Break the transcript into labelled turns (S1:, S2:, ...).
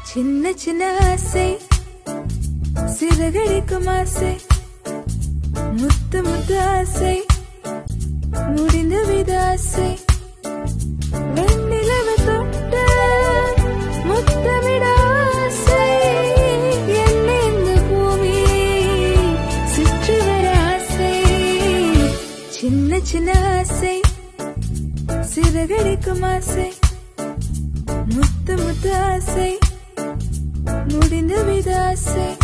S1: சின்ன சின்ன ஆசை சிறகடிக்கும் ஆசை முத்து முத்து ஆசை முடிந்த வித ஆசை வெண்ணிலவு தொட்ட முத்தமிட ஆசை என்னை இந்த பூமியை சுற்றி வர ஆசை சின்ன சின்ன ஆசை சிறகடிக்கும் ஆசை முத்து முத்து ஆசை முடிந்த வித ஆசை